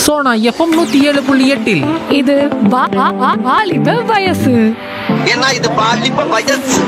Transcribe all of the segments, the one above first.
Sona FM நூத்தி ஏழு புள்ளி எட்டில் இது வா- வா- வா- வாலிப வயசு ஏன்னா இது பாலிப்ப வயசு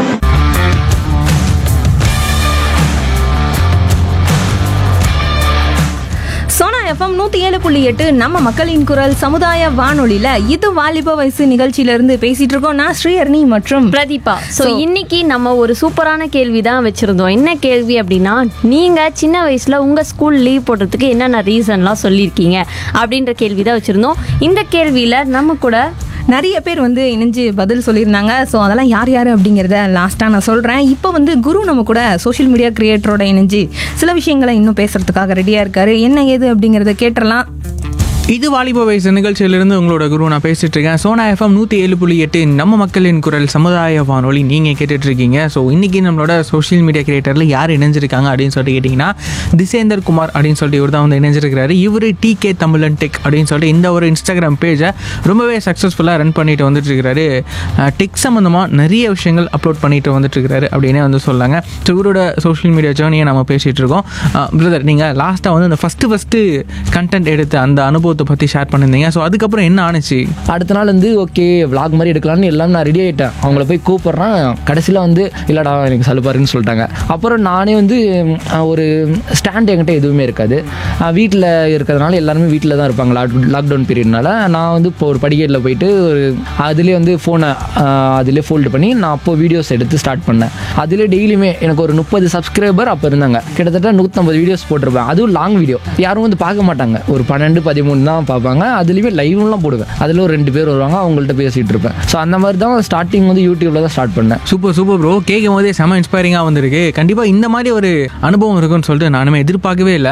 சோனா எஃப்எம் நூத்தி ஏழு புள்ளி எட்டு நம்ம மக்களின் குரல் சமுதாய வானொலியில இது வாலிப வயசு நிகழ்ச்சியில இருந்து பேசிட்டு இருக்கோம் நான் ஸ்ரீஹரணி மற்றும் பிரதீபா ஸோ இன்னைக்கு நம்ம ஒரு சூப்பரான கேள்வி தான் வச்சிருந்தோம் என்ன கேள்வி அப்படின்னா நீங்க சின்ன வயசுல உங்க ஸ்கூல் லீவ் போடுறதுக்கு என்னென்ன ரீசன்லாம் சொல்லியிருக்கீங்க அப்படின்ற கேள்வி தான் வச்சிருந்தோம் இந்த கேள்வியில நம்ம கூட நிறைய பேர் வந்து இணைஞ்சு பதில் சொல்லியிருந்தாங்க ஸோ அதெல்லாம் யார் யார் அப்படிங்கிறத லாஸ்ட்டாக நான் சொல்கிறேன் இப்போ வந்து குரு நம்ம கூட சோஷியல் மீடியா கிரியேட்டரோட இணைஞ்சு சில விஷயங்களை இன்னும் பேசுறதுக்காக ரெடியாக இருக்காரு என்ன ஏது அப்படிங்கிறத கேட்டுறலாம் இது வாலிப வயசு நிகழ்ச்சியிலிருந்து உங்களோட குரு நான் பேசிட்டு இருக்கேன் சோனா எஃப்எம் நூற்றி ஏழு புள்ளி எட்டு நம்ம மக்களின் குரல் சமுதாய வானொலி நீங்கள் கேட்டுட்டு இருக்கீங்க ஸோ இன்னைக்கு நம்மளோட சோஷியல் மீடியா கிரியேட்டரில் யார் இணைஞ்சிருக்காங்க அப்படின்னு சொல்லிட்டு கேட்டிங்கன்னா திசேந்தர் குமார் அப்படின்னு சொல்லிட்டு இவர் தான் வந்து இணைஞ்சிருக்கிறாரு இவர் டி கே தமிழன் டெக் அப்படின்னு சொல்லிட்டு இந்த ஒரு இன்ஸ்டாகிராம் பேஜை ரொம்பவே சக்ஸஸ்ஃபுல்லாக ரன் பண்ணிட்டு வந்துட்டு இருக்காரு டெக் சம்மந்தமாக நிறைய விஷயங்கள் அப்லோட் பண்ணிட்டு வந்துட்டு இருக்காரு அப்படின்னே வந்து சொல்லாங்க ஸோ இவரோட சோஷியல் மீடியா ஜேர்னியை நம்ம பேசிகிட்டு இருக்கோம் பிரதர் நீங்கள் லாஸ்ட்டாக வந்து அந்த ஃபஸ்ட்டு ஃபஸ்ட்டு கண்டென்ட் எடுத்த அந்த அனுபவத்தை பற்றி ஷேர் பண்ணியிருந்தீங்க ஸோ அதுக்கப்புறம் என்ன ஆணுச்சு அடுத்த நாள் வந்து ஓகே vlog மாதிரி எடுக்கலாம்னு எல்லாம் நான் ரெடி ஆகிட்டேன் அவங்கள போய் கூப்பிட்றேன் கடைசியில் வந்து இல்லைடா எனக்கு சலுப்பாருன்னு சொல்லிட்டாங்க அப்புறம் நானே வந்து ம், ஒரு ஸ்டாண்ட் என்கிட்ட எதுவுமே இருக்காது வீட்டில் இருக்கிறதுனால எல்லாருமே வீட்டில் தான் இருப்பாங்க லாக் லாக்டவுன் பீரியட்னால நான் வந்து இப்போ ஒரு படிக்கட்டில் போயிட்டு ஒரு அதுலேயே வந்து ஃபோனை அதிலே ஃபோல்டு பண்ணி நான் அப்போ வீடியோஸ் எடுத்து ஸ்டார்ட் பண்ணேன் அதிலே டெய்லியுமே எனக்கு ஒரு முப்பது சப்ஸ்கிரைபர் அப்போ இருந்தாங்க கிட்டத்தட்ட நூற்றம்பது வீடியோஸ் போட்டிருப்பேன் அதுவும் லாங் வீடியோ யாரும் வந்து பார்க்க மாட்டாங்க ஒரு பன்னெண்டு பதிமூணு தான் பார்ப்பாங்க அதுலேயுமே லைவ்லாம் போடுவேன் அதில் ஒரு ரெண்டு பேர் வருவாங்க அவங்கள்ட்ட பேசிகிட்டு இருப்பேன் ஸோ அந்த மாதிரி தான் ஸ்டார்டிங் வந்து யூடியூப்பில் தான் ஸ்டார்ட் பண்ணேன் சூப்பர் சூப்பர் ப்ரோ கேட்கும் போதே செம இன்ஸ்பைரிங்காக வந்திருக்கு கண்டிப்பாக இந்த மாதிரி ஒரு அனுபவம் இருக்குன்னு சொல்லிட்டு நானுமே எதிர்பார்க்கவே இல்லை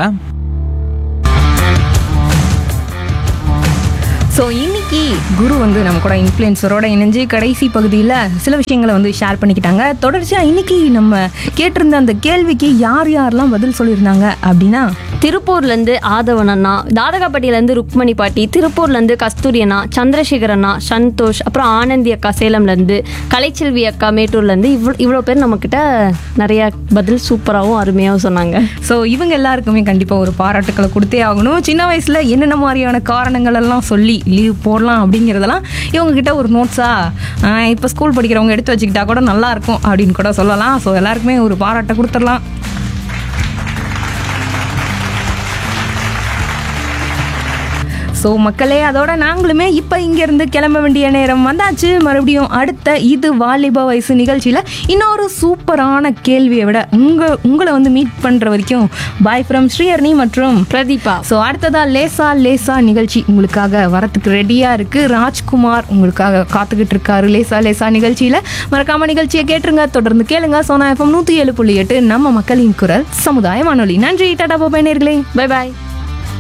ஸோ இன்னைக்கு குரு வந்து நம்ம கூட இன்ஃப்ளூயன்சரோட இணைஞ்சு கடைசி பகுதியில் சில விஷயங்களை வந்து ஷேர் பண்ணிக்கிட்டாங்க தொடர்ச்சியாக இன்னைக்கு நம்ம கேட்டிருந்த அந்த கேள்விக்கு யார் யாரெல்லாம் பதில் சொல்லியிருந்தாங்க அப்படின்னா திருப்பூர்லேருந்து ஆதவன் அண்ணா தாதகாப்பட்டியிலேருந்து ருக்மணி பாட்டி திருப்பூர்லேருந்து கஸ்தூரி அண்ணா சந்திரசேகர் அண்ணா சந்தோஷ் அப்புறம் ஆனந்தி அக்கா சேலம்லேருந்து கலைச்செல்வி அக்கா மேட்டூர்லேருந்து இவ்வளோ இவ்வளோ பேர் நம்மக்கிட்ட நிறைய பதில் சூப்பராகவும் அருமையாகவும் சொன்னாங்க ஸோ இவங்க எல்லாருக்குமே கண்டிப்பாக ஒரு பாராட்டுக்களை கொடுத்தே ஆகணும் சின்ன வயசில் என்னென்ன மாதிரியான காரணங்கள் எல்லாம் சொல்லி லீவ் போடலாம் அப்படிங்கிறதெல்லாம் இவங்க கிட்ட ஒரு நோட்ஸாக இப்போ ஸ்கூல் படிக்கிறவங்க எடுத்து வச்சுக்கிட்டா கூட நல்லா இருக்கும் அப்படின்னு கூட சொல்லலாம் ஸோ எல்லாருக்குமே ஒரு பாராட்டை கொடுத்துடலாம் ஸோ மக்களே அதோட நாங்களுமே இப்போ இங்கேருந்து கிளம்ப வேண்டிய நேரம் வந்தாச்சு மறுபடியும் அடுத்த இது வாலிப வயசு நிகழ்ச்சியில் இன்னொரு சூப்பரான கேள்வியை விட உங்கள் உங்களை வந்து மீட் பண்ணுற வரைக்கும் பாய் ஃப்ரம் ஸ்ரீஹர்னி மற்றும் பிரதீபா ஸோ அடுத்ததா லேசா லேசா நிகழ்ச்சி உங்களுக்காக வரத்துக்கு ரெடியாக இருக்குது ராஜ்குமார் உங்களுக்காக காத்துக்கிட்டு இருக்காரு லேசா லேசா நிகழ்ச்சியில் மறக்காம நிகழ்ச்சியை கேட்டுருங்க தொடர்ந்து கேளுங்க சோனா எஃப்எம் நூற்றி ஏழு புள்ளி எட்டு நம்ம மக்களின் குரல் சமுதாய வானொலி நன்றி டாடா பாபாய் நேர்களே பை பாய்